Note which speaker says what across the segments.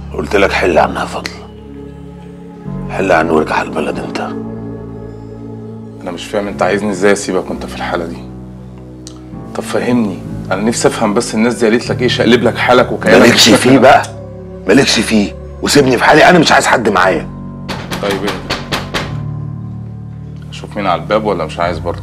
Speaker 1: قلت لك حل عنها فضل حل عنه وارجع البلد انت
Speaker 2: انا مش فاهم انت عايزني ازاي اسيبك وانت في الحاله دي طب فهمني انا نفسي افهم بس الناس دي قالت لك ايه شقلب لك حالك وكيانك
Speaker 1: مالكش فيه بقى مالكش فيه وسيبني في حالي انا مش عايز حد معايا
Speaker 2: طيب ايه اشوف مين على الباب ولا مش عايز برضه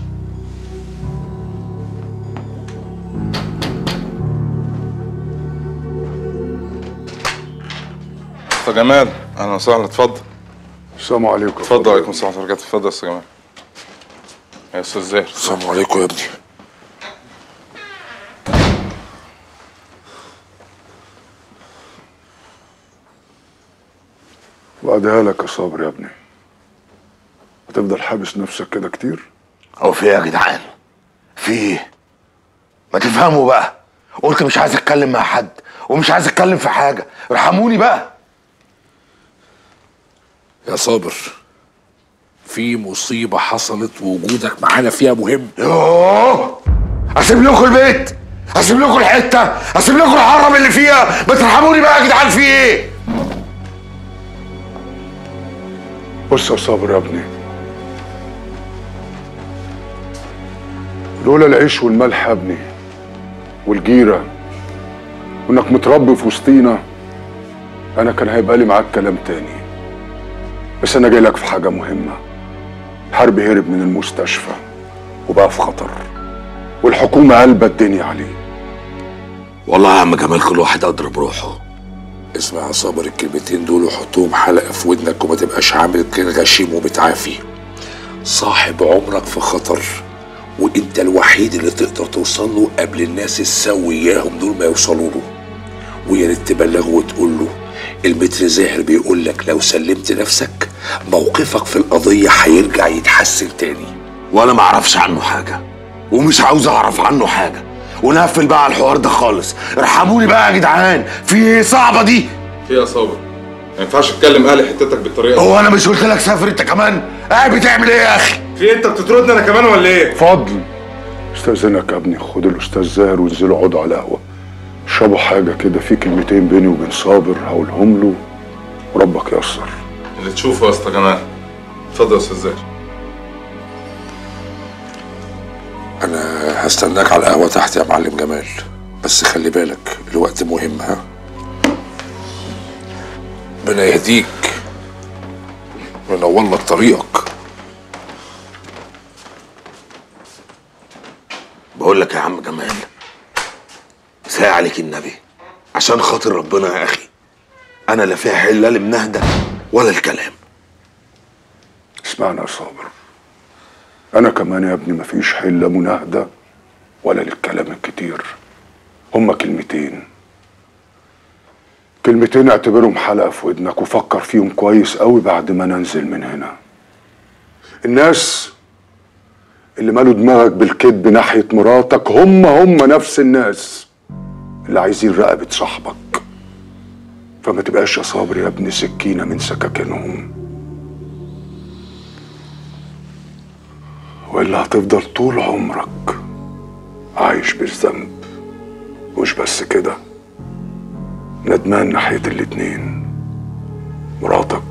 Speaker 2: استاذ جمال اهلا وسهلا اتفضل
Speaker 3: السلام عليكم
Speaker 2: اتفضل عليكم السلام ورحمه الله وبركاته اتفضل يا استاذ جمال يا استاذ زاهر
Speaker 3: السلام عليكم يا ابني وأديها لك يا صابر يا ابني هتفضل حابس نفسك كده كتير
Speaker 1: هو في ايه يا جدعان في ايه ما تفهموا بقى قلت مش عايز اتكلم مع حد ومش عايز اتكلم في حاجه ارحموني بقى
Speaker 4: يا صابر في مصيبة حصلت ووجودك معانا فيها مهم
Speaker 1: يوه اسيب لكم البيت اسيب لكم الحته اسيب لكم الحرم اللي فيها ما ترحموني بقى يا جدعان في ايه
Speaker 3: بص يا صابر يا ابني لولا العيش والملح يا ابني والجيرة وانك متربي في وسطينا انا كان هيبقى لي معاك كلام تاني بس انا جاي لك في حاجة مهمة حربي هرب من المستشفى وبقى في خطر والحكومة قلبة الدنيا عليه
Speaker 1: والله يا عم جمال كل واحد ادرى بروحه
Speaker 4: اسمع يا صابر الكلمتين دول وحطهم حلقة في ودنك وما تبقاش عامل كده غشيم ومتعافي صاحب عمرك في خطر وانت الوحيد اللي تقدر توصل له قبل الناس السوياهم دول ما يوصلوا له ويا ريت تبلغه وتقول له المتر زاهر بيقول لك لو سلمت نفسك موقفك في القضية هيرجع يتحسن تاني
Speaker 1: وانا ما اعرفش عنه حاجه ومش عاوز اعرف عنه حاجه ونقفل بقى على الحوار ده خالص ارحموني بقى يا جدعان في ايه صعبه دي
Speaker 2: في يا صابر ما ينفعش تتكلم اهل حتتك بالطريقه دي
Speaker 1: هو انا مش قلت لك سافر انت كمان قاعد بتعمل ايه يا اخي
Speaker 2: في انت بتطردني انا كمان ولا ايه
Speaker 3: فضل استاذنك يا ابني خد الاستاذ زاهر وانزلوا اقعدوا على القهوة اشربوا حاجة كده في كلمتين بيني وبين صابر هقولهم له وربك ييسر
Speaker 2: اللي تشوفه يا اسطى جمال اتفضل يا استاذ زاهر
Speaker 4: انا هستناك على القهوة تحت يا معلم جمال بس خلي بالك الوقت مهم ها ربنا يهديك وينور لك طريقك
Speaker 1: بقول لك يا عم جمال ساعة عليك النبي عشان خاطر ربنا يا اخي انا لا فيها حله لمنهدة ولا الكلام
Speaker 3: اسمعنا يا صابر انا كمان يا ابني مفيش حلة مناهدة ولا للكلام الكتير هما كلمتين كلمتين اعتبرهم حلقة في ودنك وفكر فيهم كويس قوي بعد ما ننزل من هنا الناس اللي مالوا دماغك بالكذب ناحية مراتك هم هم نفس الناس اللي عايزين رقبة صاحبك فما تبقاش يا صابر يا ابني سكينة من سكاكينهم وإلا هتفضل طول عمرك عايش بالذنب مش بس كده ندمان ناحية الاتنين مراتك